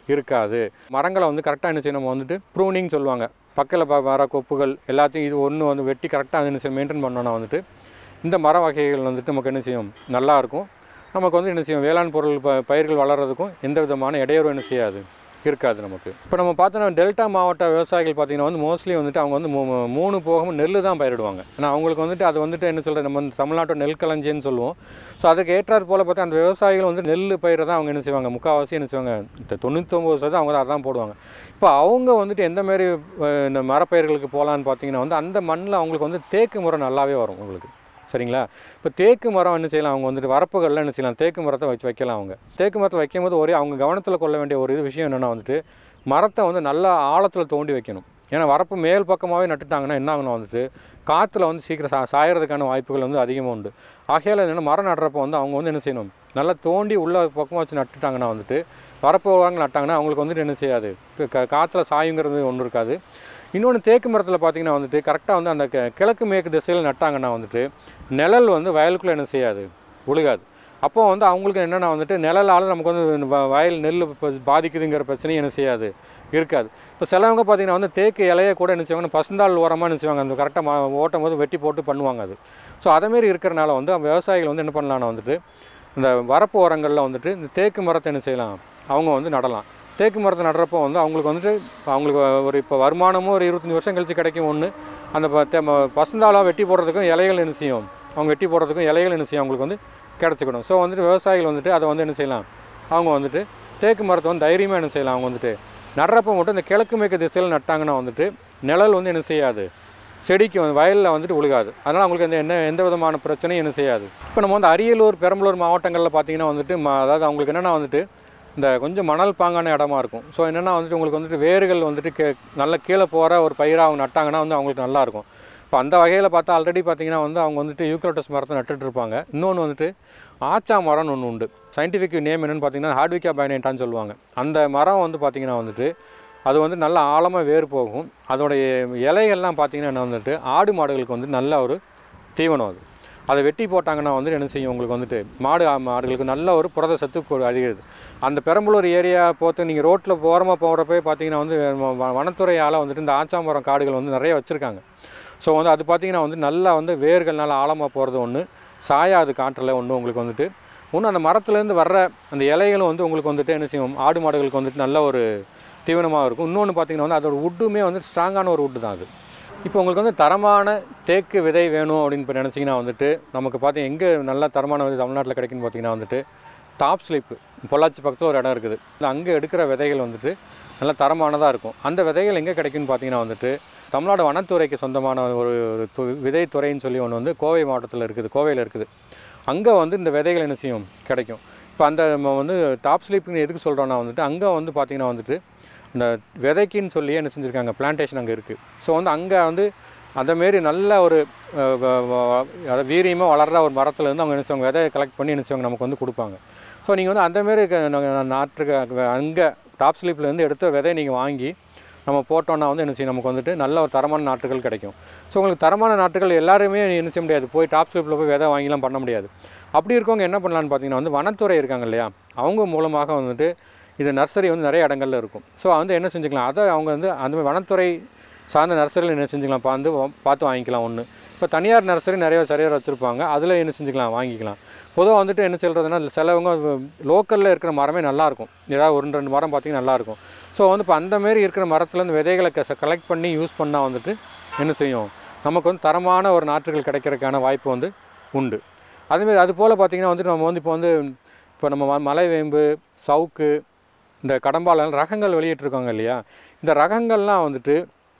இருக்காது மரங்களை வந்து கரெக்டாக என்ன செய்யணும் நம்ம வந்துட்டு ப்ரூனிங் சொல்லுவாங்க பக்கத்தில் வர கொப்புகள் எல்லாத்தையும் இது ஒன்று வந்து வெட்டி கரெக்டாக என்ன செய்யும் மெயின்டைன் பண்ணோன்னா வந்துட்டு இந்த மர வகைகள் வந்துட்டு நமக்கு என்ன செய்யும் நல்லா இருக்கும் நமக்கு வந்து என்ன செய்யும் வேளாண் பொருள் ப பயிர்கள் வளர்கிறதுக்கும் எந்த விதமான இடையூறும் என்ன செய்யாது இருக்காது நமக்கு இப்போ நம்ம பார்த்தோன்னா டெல்டா மாவட்ட விவசாயிகள் பார்த்தீங்கன்னா வந்து மோஸ்ட்லி வந்துட்டு அவங்க வந்து மூ- மூணு போகமும் நெல் தான் பயிரிடுவாங்க ஏன்னா அவங்களுக்கு வந்துட்டு அது வந்துட்டு என்ன சொல்கிறது நம்ம வந்து தமிழ்நாட்டோட நெல் களஞ்சின்னு சொல்லுவோம் ஸோ அதுக்கு ஏற்றாற் போல் பார்த்தா அந்த விவசாயிகள் வந்து நெல் பயிரை தான் அவங்க என்ன செய்வாங்க முக்கால்வாசி என்ன செய்வாங்க இந்த தொண்ணூத்தொம்பது சதவீதம் அவங்க தான் அதான் போடுவாங்க இப்போ அவங்க வந்துட்டு எந்த மாதிரி அஹ், இந்த மரப்பயிர்களுக்கு போகலான்னு பார்த்தீங்கன்னா வந்து அந்த மண்ணில் அவங்களுக்கு வந்து தேக்கு முறை நல்லாவே வரும் உங்களுக்கு சரிங்களா இப்போ தேக்கு மரம் என்ன செய்யலாம் அவங்க வந்துட்டு வரப்புகளில் என்ன செய்யலாம் தேக்கு மரத்தை வச்சு வைக்கலாம் அவங்க தேக்கு மரத்தை வைக்கும்போது ஒரே அவங்க கவனத்தில் கொள்ள வேண்டிய ஒரு இது விஷயம் என்னென்னா வந்துட்டு மரத்தை வந்து நல்லா ஆழத்தில் தோண்டி வைக்கணும் ஏன்னா வரப்பு மேல் பக்கமாகவே நட்டுட்டாங்கன்னா என்ன ஆகணும் வந்துட்டு காற்றுல வந்து சீக்கிரம் சா சாயறதுக்கான வாய்ப்புகள் வந்து அதிகமாக உண்டு ஆகையால் என்னென்னா மரம் நடுறப்போ வந்து அவங்க வந்து என்ன செய்யணும் நல்லா தோண்டி உள்ள பக்கமாக வச்சு நட்டுட்டாங்கன்னா வந்துட்டு வரப்பு வாங்க நட்டாங்கன்னா அவங்களுக்கு வந்துட்டு என்ன செய்யாது இப்போ க காற்றுல சாயுங்கிறது ஒன்றும் இருக்காது இன்னொன்று தேக்கு மரத்தில் பார்த்தீங்கன்னா வந்துட்டு கரெக்டாக வந்து அந்த கி- கிழக்கு மேற்கு திசையில் நட்டாங்கன்னா வந்துட்டு நிழல் வந்து வயலுக்குள்ளே என்ன செய்யாது ஒழுகாது அப்போ வந்து அவங்களுக்கு என்னென்னா வந்துட்டு நிழலால் நமக்கு வந்து வ- வயல் நெல் இப்போ பாதிக்குதுங்கிற பிரச்சனையும் என்ன செய்யாது இருக்காது இப்போ சிலவங்க பார்த்தீங்கன்னா வந்து தேக்கு இலையை கூட என்ன செய்வாங்க பசுந்தாள் ஓரமாக என்ன செய்வாங்க அந்த கரெக்டாக ஓட்டும் போது வெட்டி போட்டு பண்ணுவாங்க அது ஸோ அதேமாரி இருக்கிறனால வந்து விவசாயிகள் வந்து என்ன பண்ணலாம்னா வந்துட்டு இந்த வரப்பு ஓரங்களில் வந்துட்டு இந்த தேக்கு மரத்தை என்ன செய்யலாம் அவங்க வந்து நடலாம் தேக்கு மரத்தை நடுறப்போ வந்து அவங்களுக்கு வந்துட்டு அவங்களுக்கு ஒரு இப்போ வருமானமும் ஒரு இருபத்தஞ்சி வருஷம் கழிச்சு கிடைக்கும் ஒன்று அந்த ப- தெ- ம- பசுந்தாளாக வெட்டி போடுறதுக்கும் இலைகள் என்ன செய்யும் அவங்க வெட்டி போடுறதுக்கும் இலைகள் என்ன செய்யும் அவங்களுக்கு வந்து கிடச்சிக்கணும் ஸோ வந்துட்டு விவசாயிகள் வந்துட்டு அதை வந்து என்ன செய்யலாம் அவங்க வந்துட்டு தேக்கு மரத்தை வந்து தைரியமாக என்ன செய்யலாம் அவங்க வந்துட்டு நடுறப்போ மட்டும் இந்த கிழக்கு மேற்கு திசையில் நட்டாங்கன்னா வந்துட்டு நிழல் வந்து என்ன செய்யாது செடிக்கு வந்து வயலில் வந்துட்டு உழுகாது அதனால் அவங்களுக்கு எந்த என்ன எந்த விதமான பிரச்சனையும் என்ன செய்யாது இப்போ நம்ம வந்து அரியலூர் பெரம்பலூர் மாவட்டங்களில் பார்த்தீங்கன்னா வந்துட்டு ம- அதாவது அவங்களுக்கு என்னென்னா வந்துட்டு இந்த கொஞ்சம் மணல் பாங்கான இடமா இருக்கும் ஸோ என்னென்னா வந்துட்டு உங்களுக்கு வந்துட்டு வேர்கள் வந்துட்டு கே நல்ல கீழே போகிற ஒரு பயிராக அவங்க நட்டாங்கன்னா வந்து அவங்களுக்கு நல்லா இருக்கும் இப்போ அந்த வகையில் பார்த்தா ஆல்ரெடி பார்த்தீங்கன்னா வந்து அவங்க வந்துட்டு யூக்ரோட்டஸ் மரத்தை நட்டுட்டு இருப்பாங்க இன்னொன்று வந்துட்டு ஆச்சா மரம்னு ஒன்று உண்டு சயின்டிஃபிக் நேம் என்னென்னு பார்த்தீங்கன்னா ஹார்ட்விக்கா பைனேட்டான்னு சொல்லுவாங்க அந்த மரம் வந்து பார்த்தீங்கன்னா வந்துட்டு அது வந்து நல்ல ஆழமாக வேர் போகும் அதோடைய இலைகள்லாம் பார்த்தீங்கன்னா என்ன வந்துட்டு ஆடு மாடுகளுக்கு வந்து நல்ல ஒரு தீவனம் அது அதை வெட்டி போட்டாங்கன்னா வந்து என்ன செய்யும் உங்களுக்கு வந்துட்டு மாடு ஆ- மாடுகளுக்கு நல்ல ஒரு புரத சத்து கொ- அதிகரிது அந்த பெரம்பலூர் ஏரியா போத்து நீங்கள் ரோட்டில் ஓரமாக போகிறப்பே பார்த்தீங்கன்னா வந்து வ- வ- வனத்துறையால் வந்துட்டு இந்த ஆச்சாமரம் காடுகள் வந்து நிறைய வச்சுருக்காங்க ஸோ வந்து அது பார்த்தீங்கன்னா வந்து நல்லா வந்து வேர்கள் நல்லா ஆழமாக போகிறது ஒன்று சாயாது காற்றில் ஒன்று உங்களுக்கு வந்துட்டு ஒன்று அந்த மரத்துலேருந்து வர்ற அந்த இலைகளும் வந்து உங்களுக்கு வந்துட்டு என்ன செய்யும் ஆடு மாடுகளுக்கு வந்துட்டு நல்ல ஒரு தீவனமாக இருக்கும் இன்னொன்று பார்த்தீங்கன்னா வந்து அதோட உட்டுமே வந்து ஸ்ட்ராங்கான ஒரு உட்டு தான் அது இப்போ உங்களுக்கு வந்து தரமான தேக்கு விதை வேணும் அப்படின்னு இப்போ நினச்சிங்கன்னா வந்துட்டு நமக்கு பார்த்து எங்கே நல்ல தரமான விதை தமிழ்நாட்டில் கிடைக்குன்னு பார்த்தீங்கன்னா வந்துட்டு டாப் ஸ்லிப்பு பொள்ளாச்சி பக்கத்தில் ஒரு இடம் இருக்குது அங்கே எடுக்கிற விதைகள் வந்துட்டு நல்ல தரமானதாக இருக்கும் அந்த விதைகள் எங்கே கிடைக்குன்னு பார்த்தீங்கன்னா வந்துட்டு தமிழ்நாடு வனத்துறைக்கு சொந்தமான ஒரு ஒரு து- விதைத்துறைன்னு சொல்லி ஒன்று வந்து கோவை மாவட்டத்தில் இருக்குது கோவையில் இருக்குது அங்கே வந்து இந்த விதைகள் என்ன செய்யும் கிடைக்கும் இப்போ அந்த நம்ம வந்து டாப் ஸ்லீப்னு எதுக்கு சொல்கிறோன்னா வந்துட்டு அங்கே வந்து பார்த்தீங்கன்னா வந்துட்டு இந்த விதைக்குன்னு சொல்லி என்ன செஞ்சுருக்காங்க பிளான்டேஷன் அங்கே இருக்குது ஸோ வந்து அங்கே வந்து அதேமாரி நல்ல ஒரு அஹ், வ- வ- அதாவது வீரியமாக வளர்ற ஒரு மரத்துலேருந்து அவங்க என்ன செய்வாங்க விதையை கலெக்ட் பண்ணி என்ன செய்வாங்க நமக்கு வந்து கொடுப்பாங்க ஸோ நீங்கள் வந்து அந்தமாரி நாட்டுக்கு அங்கே டாப் ஸ்லீப்லேருந்து எடுத்த விதையை நீங்கள் வாங்கி நம்ம போட்டோன்னா வந்து என்ன செய்யும் நமக்கு வந்துட்டு நல்ல ஒரு தரமான நாட்டுகள் கிடைக்கும் ஸோ உங்களுக்கு தரமான நாட்டுகள் எல்லாருமே என்ன செய்ய முடியாது போய் டாப் ஸ்லிப்பில் போய் விதை வாங்கிலாம் பண்ண முடியாது அப்படி இருக்கவங்க என்ன பண்ணலான்னு பார்த்தீங்கன்னா வந்து வனத்துறை இருக்காங்க இல்லையா அவங்க மூலமாக வந்துட்டு இது நர்சரி வந்து நிறைய இடங்கள்ல இருக்கும் ஸோ வந்து என்ன செஞ்சுக்கலாம் அதை அவங்க வந்து அந்த மாதிரி வனத்துறை சார்ந்த நர்சரியில் என்ன செஞ்சுக்கலாம் பார்த்து பார்த்து வாங்கிக்கலாம் ஒன்று இப்போ தனியார் நர்சரி நிறைய சரியாக வச்சுருப்பாங்க அதில் என்ன செஞ்சுக்கலாம் வாங்கிக்கலாம் பொதுவாக வந்துட்டு என்ன சொல்கிறதுனா சிலவங்க லோக்கலில் இருக்கிற மரமே நல்லாயிருக்கும் ஏதாவது ஒரு ரெண்டு மரம் பார்த்தீங்கன்னா நல்லாயிருக்கும் ஸோ வந்து இப்போ அந்த மாரி இருக்கிற மரத்துலேருந்து விதைகளை கலெக்ட் பண்ணி யூஸ் பண்ணால் வந்துட்டு என்ன செய்யும் நமக்கு வந்து தரமான ஒரு நாற்றுகள் கிடைக்கிறதுக்கான வாய்ப்பு வந்து உண்டு அதேமாதிரி அது போல் பார்த்திங்கன்னா வந்துட்டு நம்ம வந்து இப்போ வந்து இப்போ நம்ம ம- மலைவேம்பு சவுக்கு இந்த கடம்பாலம் ரகங்கள் வெளியிட்டிருக்காங்க இல்லையா இந்த ரகங்கள்லாம் வந்துட்டு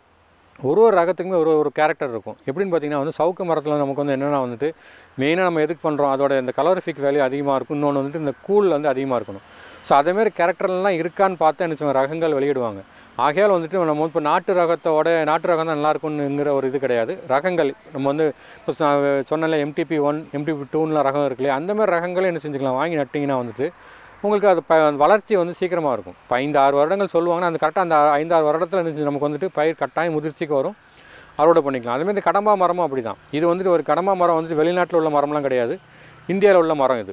ஒரு ஒரு ரகத்துக்குமே ஒரு ஒரு கேரக்டர் இருக்கும் எப்படின்னு பார்த்தீங்கன்னா வந்து சவுக்கு மரத்தில் நமக்கு வந்து என்னென்னா வந்துட்டு மெயினாக நம்ம எதுக்கு பண்ணுறோம் அதோட இந்த கலரிஃபிக் வேல்யூ அதிகமாக இருக்கும் இன்னொன்று வந்துட்டு இந்த கூல் வந்து அதிகமாக இருக்கணும் ஸோ அதேமாரி கேரக்டர்லாம் இருக்கான்னு பார்த்து என்ன செய்வாங்க, ரகங்கள் வெளியிடுவாங்க ஆகையால் வந்துட்டு நம்ம இப்போ நாட்டு ரகத்தோட நாட்டு ரகம் தான் நல்லா இருக்கும்னுங்கிற ஒரு இது கிடையாது ரகங்கள் நம்ம வந்து இப்போ சொன்னல எம்டிபி ஒன் எம்டிபி டூன்லாம் ரகம் இருக்கு இல்லையா அந்த மாதிரி ரகங்களும் என்ன செஞ்சுக்கலாம் வாங்கி நட்டிங்கன்னா வந்துட்டு உங்களுக்கு அது ப வளர்ச்சி வந்து சீக்கிரமாக இருக்கும் இப்போ ஐந்து ஆறு வருடங்கள் சொல்லுவாங்கன்னா அந்த கரெக்டாக அந்த ஐந்து ஆறு வருடத்தில் என்ன செஞ்சு நமக்கு வந்துட்டு பயிர் கட்டாயம் முதிர்ச்சிக்கு வரும் அறுவடை பண்ணிக்கலாம் அதேமாதிரி இந்த கடம்பா மரமும் அப்படி தான் இது வந்துட்டு ஒரு கடம்பா மரம் வந்துட்டு வெளிநாட்டில் உள்ள மரம்லாம் கிடையாது இந்தியாவில் உள்ள மரம் இது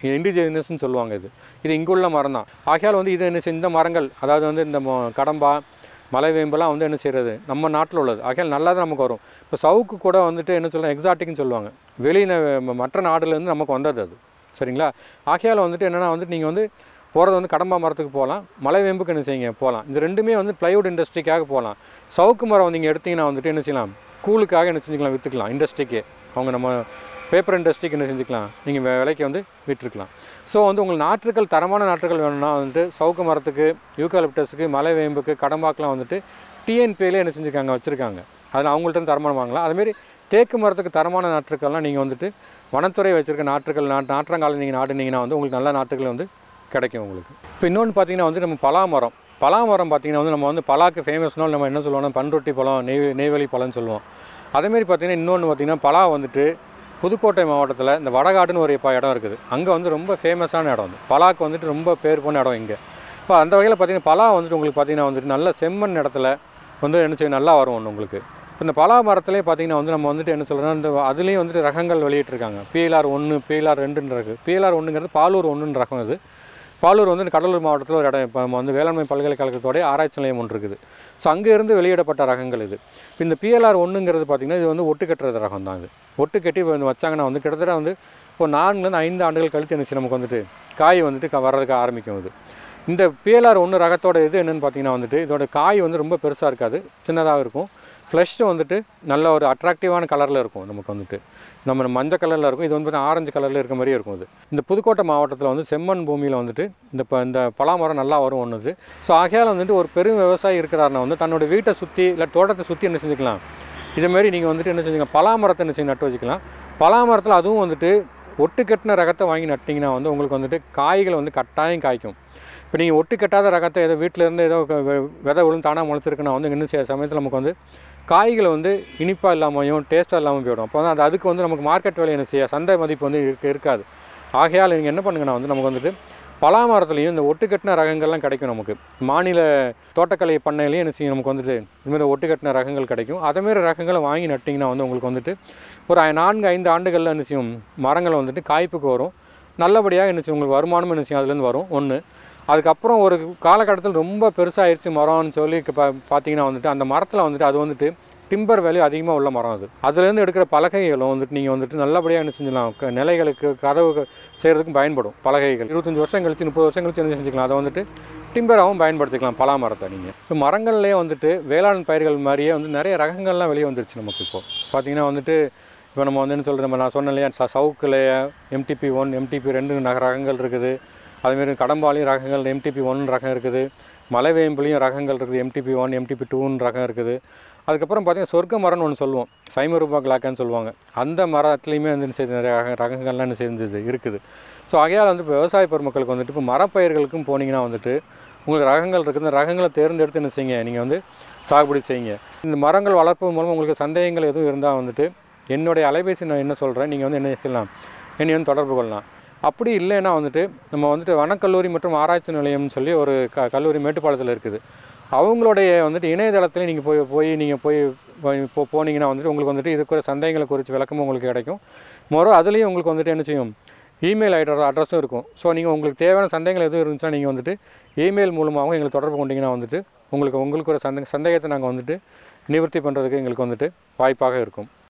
இண்டிஜினஸ்னு சொல்லுவாங்க இது இது இங்குள்ள மரம் தான் ஆகையால் வந்து இது என்ன செய்ய- இந்த மரங்கள் அதாவது வந்து இந்த மொ- கடம்பா மலைவேம்பெல்லாம் வந்து என்ன செய்கிறது நம்ம நாட்டில் உள்ளது ஆகையால் நல்லா தான் நமக்கு வரும் இப்போ சவுக்கு கூட வந்துட்டு என்ன சொல்லுவாங்க எக்ஸாட்டிக்னு சொல்லுவாங்க வெளியின மற்ற நாடுலேருந்து நமக்கு வந்தது அது சரிங்களா ஆகையால் வந்துட்டு என்னென்னா வந்துட்டு நீங்கள் வந்து போகிறது வந்து கடம்பா மரத்துக்கு போகலாம் மலைவேம்புக்கு என்ன செய்யுங்க போகலாம் இது ரெண்டுமே வந்து ப்ளைவுட் இண்டஸ்ட்ரிக்காக போகலாம் சவுக்கு மரம் நீங்கள் எடுத்தீங்கன்னா வந்துட்டு என்ன செய்யலாம் கூலுக்காக என்ன செஞ்சுக்கலாம் விற்றுக்கலாம் இண்டஸ்ட்ரிக்கே அவங்க நம்ம பேப்பர் இண்டஸ்ட்ரிக்கு என்ன செஞ்சுக்கலாம் நீங்கள் விலைக்கு வந்து விற்றுக்கலாம் ஸோ வந்து உங்களுக்கு நாற்றுகள் தரமான நாற்றுகள் வேணும்னா வந்துட்டு சவுக்கு மரத்துக்கு யூகாலிப்டஸுக்கு மலைவேம்புக்கு கடம்பாக்கெலாம் வந்துட்டு டிஎன்பியிலே என்ன செஞ்சுருக்காங்க வச்சுருக்காங்க அதில் அவங்கள்ட்ட இருந்து தரமான வாங்கலாம் அதுமாரி தேக்கு மரத்துக்கு தரமான நாற்றுக்கள்லாம் நீங்கள் வந்துட்டு வனத்துறை வச்சுருக்க நாற்றுகள் நாட் நாற்றங்காலம் நீங்கள் நாடுனீங்கன்னா வந்து உங்களுக்கு நல்ல நாற்றுகள் வந்து கிடைக்கும் உங்களுக்கு இப்போ இன்னொன்று பார்த்தீங்கன்னா வந்து நம்ம பலா மரம் பலா மரம் பார்த்தீங்கன்னா வந்து நம்ம வந்து பலாக்கு ஃபேமஸ்னால் நம்ம என்ன சொல்லுவோம்னா பண்ருட்டி பழம் நெய் நெய்வேலி பழம்னு சொல்லுவோம் அதேமாரி பார்த்தீங்கன்னா இன்னொன்று பார்த்தீங்கன்னா பலா வந்துட்டு புதுக்கோட்டை மாவட்டத்தில் இந்த வடகாடுன்னு ஒரு இப்போ இடம் இருக்குது அங்கே வந்து ரொம்ப ஃபேமஸான இடம் வந்து பலாக்கு வந்துட்டு ரொம்ப பேர் போன இடம் இங்கே இப்போ அந்த வகையில் பார்த்தீங்கன்னா பலா வந்துட்டு உங்களுக்கு பார்த்தீங்கன்னா வந்துட்டு நல்ல செம்மண் இடத்துல வந்து என்ன செய்யும் நல்லா வரும் ஒன்று உங்களுக்கு இப்போ இந்த பலா மரத்துலேயே பார்த்தீங்கன்னா வந்து நம்ம வந்துட்டு என்ன சொல்கிறோம்னா இந்த அதுலேயும் வந்துட்டு ரகங்கள் வெளியிட்டிருக்காங்க பிஎல்ஆர் ஒன்று பிஎல்ஆர் ரெண்டுன்னு இருக்குது பிஎல்ஆர் ஒன்றுங்கிறது பாலூர் ஒன்றுன்னு ரகம் இது பாலூர் வந்து இந்த கடலூர் மாவட்டத்தில் ஒரு இடம் இப்போ நம்ம வந்து வேளாண்மை பல்கலைக்கழகத்தோடைய ஆராய்ச்சி நிலையம் ஒன்று இருக்குது ஸோ அங்கேருந்து வெளியிடப்பட்ட ரகங்கள் இது இப்போ இந்த பிஎல்ஆர் ஒன்றுங்கிறது பார்த்திங்கன்னா இது வந்து ஒட்டு கட்டுறது ரகம் தான் இது ஒட்டு கட்டி இப்போ வந்து வச்சாங்கன்னா வந்து கிட்டத்தட்ட வந்து இப்போ நான்குலேருந்து ஐந்து ஆண்டுகள் கழித்து என்ன செய்யும் நமக்கு வந்துட்டு காய் வந்துட்டு க- வர்றதுக்கு ஆரம்பிக்கும் இது இந்த பிஎல்ஆர் ஒன்று ரகத்தோட இது என்னென்னு பார்த்தீங்கன்னா வந்துட்டு இதோட காய் வந்து ரொம்ப பெருசாக இருக்காது சின்னதாக இருக்கும் ஃப்ளஷ் வந்துட்டு நல்ல ஒரு அட்ராக்டிவான கலரில் இருக்கும் நமக்கு வந்துட்டு நம்ம மஞ்சள் கலரில் இருக்கும் இது வந்து பார்த்தீங்கன்னா ஆரஞ்சு கலரில் இருக்க மாதிரியே இருக்கும் இது இந்த புதுக்கோட்டை மாவட்டத்தில் வந்து செம்மண் பூமியில் வந்துட்டு இந்த ப- இந்த பலாமரம் நல்லா வரும் ஒன்றுது ஸோ ஆகையால் வந்துட்டு ஒரு பெரும் விவசாயி இருக்கிறாருன்னா வந்து தன்னோட வீட்டை சுற்றி இல்லை தோட்டத்தை சுற்றி என்ன செஞ்சுக்கலாம் இதேமாரி நீங்கள் வந்துட்டு என்ன செஞ்சுங்க பலாமரத்தை என்ன செய்ய நட்டு வச்சுக்கலாம் பலாமரத்தில் அதுவும் வந்துட்டு ஒட்டு கட்டின ரகத்தை வாங்கி நட்டிங்கன்னா வந்து உங்களுக்கு வந்துட்டு காய்கள் வந்து கட்டாயம் காய்க்கும் இப்போ நீங்கள் ஒட்டு கட்டாத ரகத்தை ஏதோ வீட்டில் இருந்து ஏதோ க- வெ- விதை விழுந்து தானாக முளைச்சிருக்குன்னா வந்து என்ன செய்ய சமயத்தில் நமக்கு வந்து காய்கள் வந்து இனிப்பாக இல்லாமையும் டேஸ்ட்டாக இல்லாமல் போயிடும் அப்போ வந்து அது அதுக்கு வந்து நமக்கு மார்க்கெட் விலை என்ன செய்ய சந்தை மதிப்பு வந்து இருக்க இருக்காது ஆகையால் நீங்கள் என்ன பண்ணுங்கன்னா வந்து நமக்கு வந்துட்டு பலாமரத்துலேயும் இந்த ஒட்டு கட்டின ரகங்கள்லாம் கிடைக்கும் நமக்கு மாநில தோட்டக்கலை பண்ணையிலையும் என்ன செய்யும் நமக்கு வந்துட்டு இதுமாதிரி ஒட்டு கட்டின ரகங்கள் கிடைக்கும் அதேமாரி ரகங்களை வாங்கி நட்டிங்கன்னா வந்து உங்களுக்கு வந்துட்டு ஒரு ஐ- நான்கு ஐந்து ஆண்டுகளில் என்ன செய்யும் மரங்கள் வந்துட்டு காய்ப்புக்கு வரும் நல்லபடியாக என்ன செய்யும் உங்களுக்கு வருமானம் என்ன செய்யும் அதுலேருந்து வரும் ஒன்று அதுக்கப்புறம் ஒரு காலகட்டத்தில் ரொம்ப பெருசாகிடுச்சு மரம்னு சொல்லி இப்ப பா பார்த்தீங்கன்னா வந்துட்டு அந்த மரத்தில் வந்துட்டு அது வந்துட்டு டிம்பர் வேல்யூ அதிகமாக உள்ள மரம் அது அதுலேருந்து எடுக்கிற பலகைகளும் வந்துட்டு நீங்கள் வந்துட்டு நல்லபடியாக என்ன செஞ்சலாம் க- நிலைகளுக்கு கதவு செய்கிறதுக்கும் பயன்படும் பலகைகள் இருபத்தஞ்சி வருஷம் கழிச்சு முப்பது வருஷம் கழிச்சு என்ன செஞ்சுக்கலாம் அதை வந்துட்டு டிம்பராகவும் பயன்படுத்திக்கலாம் பலா மரத்தை நீங்கள் இப்போ மரங்கள்லேயே வந்துட்டு வேளாண் பயிர்கள் மாதிரியே வந்து நிறைய ரகங்கள்லாம் வெளியே வந்துருச்சு நமக்கு இப்போ பார்த்தீங்கன்னா வந்துட்டு இப்போ நம்ம வந்து என்ன சொல்கிறது நம்ம நான் சொன்னேன் இல்லையா ச சவுக்கில் எம்டிபி ஒன் எம்டிபி ரெண்டு நக ரகங்கள் இருக்குது அதுமாரி கடம்பாலையும் ரகங்கள் எம்டிபி ஒன் ரகம் இருக்குது மலைவேம்புலையும் ரகங்கள் இருக்குது எம்டிபி ஒன் எம்டிபி டூன்னு ரகம் இருக்குது அதுக்கப்புறம் பார்த்தீங்கன்னா சொர்க்க மரம்னு ஒன்று சொல்லுவோம் சைமரூபா கிளாக்கான்னு சொல்லுவாங்க அந்த மரத்துலேயுமே வந்து என்ன செய்யுது நிறைய ரக ரகங்கள்லாம் என்ன செஞ்சது இருக்குது ஸோ ஆகையால் வந்து இப்போ விவசாய பெருமக்களுக்கு வந்துட்டு இப்போ மரப்பயிர்களுக்கும் போனீங்கன்னா வந்துட்டு உங்களுக்கு ரகங்கள் இருக்குது இந்த ரகங்களை தேர்ந்தெடுத்து என்ன செய்யுங்க நீங்கள் வந்து சாகுபடி செய்யுங்க இந்த மரங்கள் வளர்ப்பு மூலம் உங்களுக்கு சந்தேகங்கள் எதுவும் இருந்தால் வந்துட்டு என்னுடைய அலைபேசி நான் என்ன சொல்கிறேன் நீங்கள் வந்து என்ன செய்யலாம் என்னை வந்து தொடர்பு கொள்ளலாம் அப்படி இல்லைன்னா வந்துட்டு நம்ம வந்துட்டு வனக்கல்லூரி மற்றும் ஆராய்ச்சி நிலையம்னு சொல்லி ஒரு க கல்லூரி மேட்டுப்பாளத்தில் இருக்குது அவங்களுடைய வந்துட்டு இணையதளத்தில் நீங்கள் போய் போய் நீங்கள் போய் போய் போ போனீங்கன்னா வந்துட்டு உங்களுக்கு வந்துட்டு இதுக்குற சந்தேகங்களை குறித்து விளக்கமும் உங்களுக்கு கிடைக்கும் மொரோ அதுலேயும் உங்களுக்கு வந்துட்டு என்ன செய்யும் இமெயில் ஐடி அட்ரஸும் இருக்கும் ஸோ நீங்கள் உங்களுக்கு தேவையான சந்தேகங்கள் எதுவும் இருந்துச்சுன்னா நீங்கள் வந்துட்டு இமெயில் மூலமாகவும் எங்களுக்கு தொடர்பு கொண்டீங்கன்னா வந்துட்டு உங்களுக்கு உங்களுக்கு ஒரு சந்தே சந்தேகத்தை நாங்கள் வந்துட்டு நிவர்த்தி பண்ணுறதுக்கு எங்களுக்கு வந்துட்டு வாய்ப்பாக இருக்கும்